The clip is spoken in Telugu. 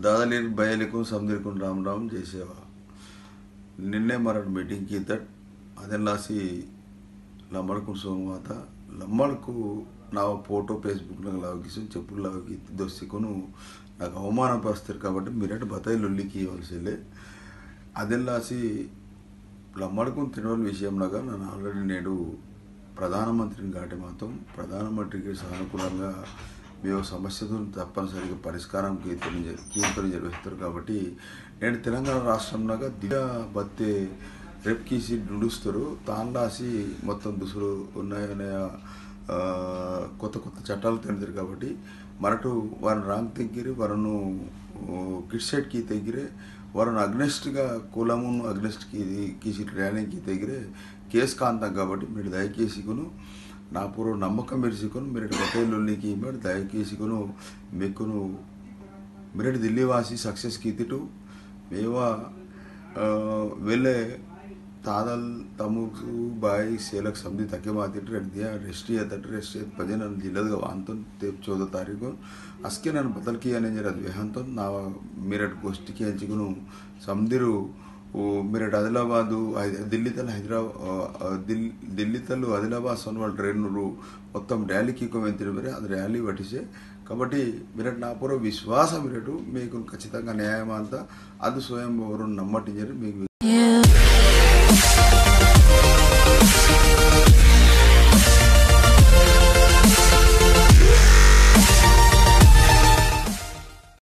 దాదాలేని బయలకు సముద్రికం రామ్ రామ్ చేసేవా నిన్నే మరణ మీటింగ్ की तट ಅದೆಲ್ಲಾಸಿ ಲಮ್ಮಡ್ಕು ಸೋಮವಾತ ಲಮ್ಮಡ್ಕು ನಾವು ಫೋಟೋ ಫೇಸ್ಬುಕ್ನಾಗ లాగిసి చెప్పులు లాగి దోస్తికొను నాకు అవమానపరుస్తారు కాబట్టి మీరంటే బతాయి లొల్లికి ఇవ్వాల్సిందే ಅದೆಲ್ಲಾసి లమ్మడుకుని తినవల విషయంలాగా నన్ను ఆల్రెడీ నేడు ప్రధానమంత్రిని కాటి మాత్రం ప్రధానమంత్రికి సానుకూలంగా మేము సమస్యతో తప్పనిసరిగా పరిష్కారం కీర్తన కీర్తన నిర్వహిస్తారు కాబట్టి నేను తెలంగాణ రాష్ట్రంలాగా దిగా బత్తే రేపుకీసి నుడుస్తారు తాండాసి మొత్తం దుసులు ఉన్నాయనే ఆ, కొత్త కొత్త చట్టాలు తెలియదు కాబట్టి మరటు వారిని రాంగ్ తెగ్గిరి వారిను కిడ్ సైడ్కి తెగిరే వారిని అగ్నెస్ట్గా కులమును అగ్నెస్ట్కి కీసి ట్రైనింగ్కి తెగిరే కేసు కాంతం కాబట్టి మీరు దయచేసికును నా పూర్వ నమ్మకం మెరిసికును మీరు బొట్టైల్లోనికి మీరు దయచేసికును మీకును మీరు ఢిల్లీ వాసి సక్సెస్ కీతిటు మేవా ఆ, వెళ్ళే ತಾದಲ್ ತಮಗು ಬಾಯಿ ಸೇಲಕ್ ಸಮದಿ ತಕ್ಕೆ ಮಾತಿಟ್ರೆ ರೆಡ್ದಿಯ ರೆಸ್ಟಿ ಅತಟ್ರೆ ರೆಸ್ಟಿ ಪದೇ ನನ್ನ ಜಿಲ್ಲದ ಅಂತನ್ ತೇಪ್ ಚೌದ ತಾರೀಕು ಅಸ್ಕೆ ನಾನು ಬದಲ್ಕಿ ಅನೇಂಜರ್ ಅದು ಅಂತ ನಾವು మీరట్ గోష్ఠికి హంచుకును సమ్దిరు మీరట్ ఆదిలాబాదు హై- ఢిల్లీ తల హైదరాబాద్ ఢిల్లీ ఢిల్లీ తల్లు ఆదిలాబాద్ సొన్న ట్రైన్లు మొత్తం ర్యాలీకి వెంతిన మరి అది ర్యాలీ పట్టిసే కాబట్టి మీరట్ నా పూర్వ విశ్వాసం మీరటు మీకు ఖచ్చితంగా న్యాయం అంతా అది స్వయం ఎవరు నమ్మటించారు మీకు You